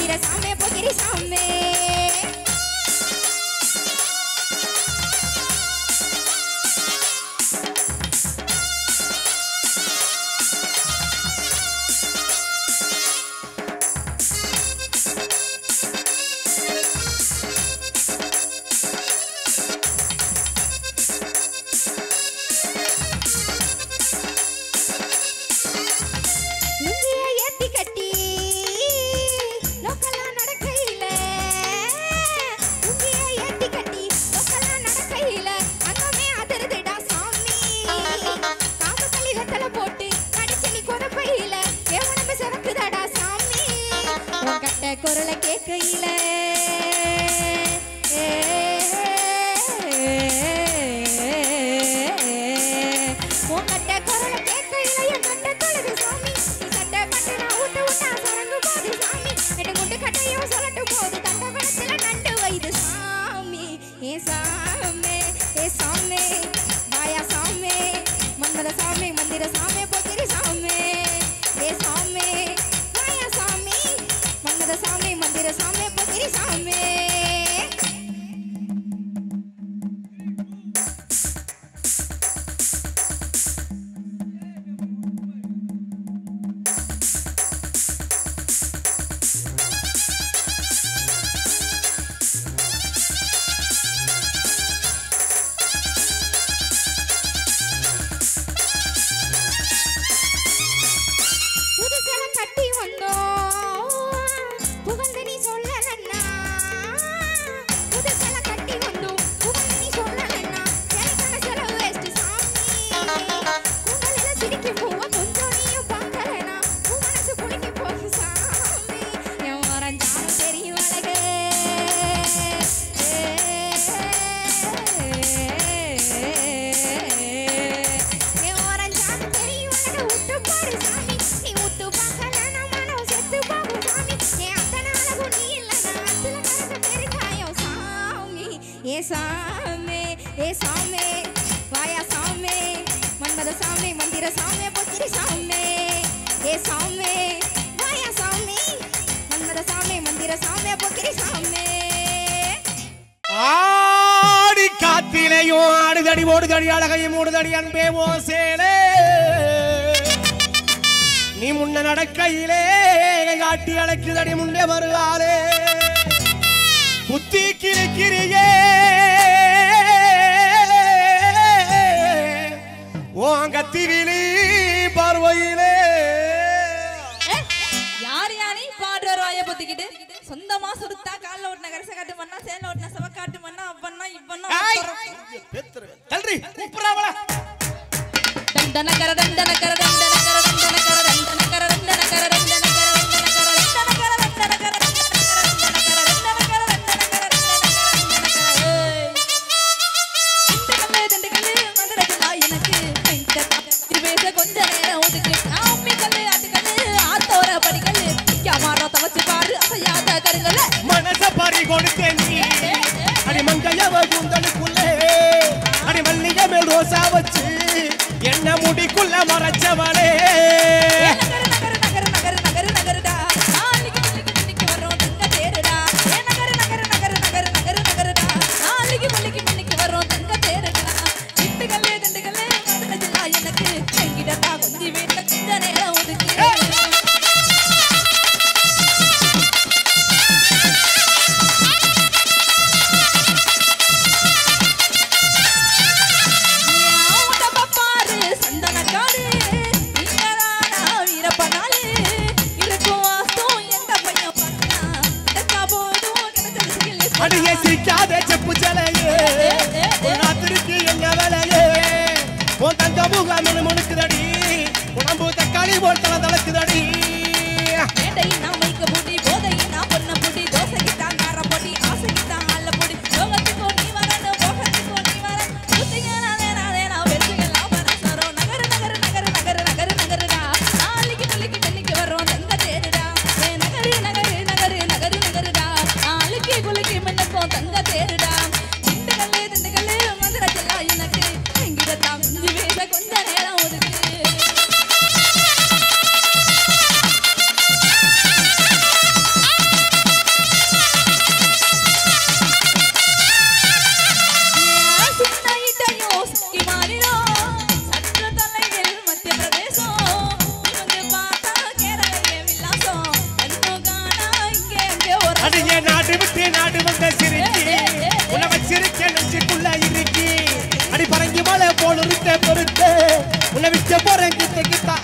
மந்திர சாமே பொக்கிரி சாமே லுங்கிய ஏத்தி கட்டி லோக்கலா நடக்கையில லுங்கிய ஏத்தி கட்டி லோக்கலா நடக்கையில அங்கமே அதிருதுடா சாமி காமத்தளி வெத்தல போட்டு கடிச்சலி கொதப்பையில என் உடம்பு சிறக்குதாடா சாமி உன் கட்ட குரலை கேட்கையில உன் கட்ட குரலை கேட்கையில என் கட்ட தொழுது சாமி நீ கட்ட கட்டு நான் ஊட்டு விட்டா சுரங்கு போது சாமி எட்டு குண்டு கட்டையும் சொல்லட்டும் போது தண்ட படத்துல நண்டு வைது சாமி ஏ சாமி ஏ சாமி மாயா சாமி மன்மத சாமி மந்திர சாமி பொக்கிரி சாமி ஏ சாமி மாயா சாமி மன்மத சாமி மந்திர சாமி பொக்கிரி சாமி புதுசல கட்டி வந்தோம் புகழ்ந்து நீ சொல்லலன்னா புதுசல கட்டி வந்தோம் புகழ்ந்து நீ சொல்லலன்னா எனக்கான செலவு வேஸ்ட் சாமி உங்களில சிரிக்கும் பூவ கொஞ்சம் நீயும் பார்க்கலனா உன் மனசு குலுங்கி போகும் சாமி என் வரைஞ்சாலும் தெரியும் அழகு என் வரைஞ்சாலும் தெரியும் அழகு விட்டு பாரு சாமி நீ உத்து பார்க்கலனா மனம் செத்து போகும் சாமி என் அத்தனை அழகு நீ இல்லைனா அத்துல கரைஞ்ச பெருங்காயம் சாமி ஏ சாமி ஏ சாமி வாயா சாமி மன்மத சாமி மந்திர சாமி பொக்கிரி சாமி ஏ சாமி வாயா சாமி மன்மத சாமி மந்திர சாமி பொக்கிரி சாமி ஆடி காத்திலையும் ஆடுதடி ஓடுதடி அழகையும் ஓடுதடி அன்பே ஓ சேலே நீ முன்ன நடக்கையிலே காட்டி அழைக்குதடி முன்னே வருவாரே புத்தி கிரிக்கிரியே உன் கத்திரிலி பார்வையிலே யார் யானை பாடுறார் வாய பொத்திக்கிட்டு சொந்தமா சுருத்தா கால்ல ஓட்டின கரச காட்டு மண்ணா சேல ஓட்டின சவ காட்டு மண்ணா அப்பண்ணா இப்பண்ணா ஏய், தள்ளுறி, கூப்பிடுறாவளா? தண்டன கர தண்டன கர தண்டன கர தண்டன கர தண்டன கர தண்டன கர தண்டன கர தண்டன கர தண்டன கர தண்டன கர தண்டன கர தண்டன கர திண்டுக்கல்லு, மதுரைக்குள்ளா எனக்கு இந்த இது பேச கொஞ்ச நேரம் ஒதுக்கு ஆப்பி கல்லு ஆட்டுக்கல்லு ஆத்தோர படிக்கல்லு கேமரா தவச்சு பாரு அசையாத கருங்கல்ல மனச பறி கொடுத்தேன் நீ அடி மங்கையவ கூந்தலுக்குள்ளே அடி மல்லிகை மேல் ரோசா வச்சு என்ன முடிக்குள்ள மறைச்சவளே நகரு நகரு நகரு நகரு நகரு நகருடா நாளைக்கு முள்ளிக்கு முள்ளிக்கு வரோம் தங்க தேருடா ஏ நகரு நகரு நகரு நகரு நகரு நகருடா நாளைக்கு முள்ளிக்கு முள்ளிக்கு வரோம் தங்க தேருடா திண்டுக்கல்லு திண்டுக்கல்லு மதுரை ஜில்லா எனக்கு எங்கிட்டா கொஞ்சி வீட்டுல கொஞ்ச நேரம் ஒதுக்கு பாரு சந்தனக்காடு நீங்களானா வீரப்பனாலு இருக்கும் வாஸ்தம் எங்க பையன் பார்த்தா கிடைச்சா போதும் கிடைச்சது அடியே சிரிக்காத செப்பு சிலையே ராத்திரிக்கு எங்க வேலையே உன் தங்க முகாமில் முழுக்குதடி உடம்பு தக்காளி போல் தலை தளக்குதடி வேட்டை நான் வைக்க பூட்டி போதை நான் பொண்ண பூட்டி தோசைக்கு தான் கார போட்டி ஆசைக்கு தான் ஆள போட்டி யோகத்துக்கு நீ வரணும் போகத்துக்கு நீ வர புத்திங்க நானே நானே நான் வெற்றிகளாம் பரசரம் நகரு நகரு நகரு நகரு நகரு நகருடா நாளைக்கு முள்ளிக்கு தென்னிக்கு வரோம் தங்க தேருடா ஏ நகரு நகரு நகரு நகரு நகருடா நாளைக்கு குளிக்கு மின்னப்போம் தங்க தேருடா திண்டுக்கல்லு திண்டுக்கல்லு மதுரை ஜில்லா எனக்கு எங்கிட்ட கொஞ்சம் பேச கொஞ்ச நேரம் ஒதுக்கு விட்டு நாடு வந்த சிரிக்கி உன்னை வச்சிருக்க நெஞ்சுக்குள்ள இருக்கி அடி பறங்கி மலை போல இருக்க பொறுத்து உன்னை விட்டு போறேன் கிட்ட கிட்ட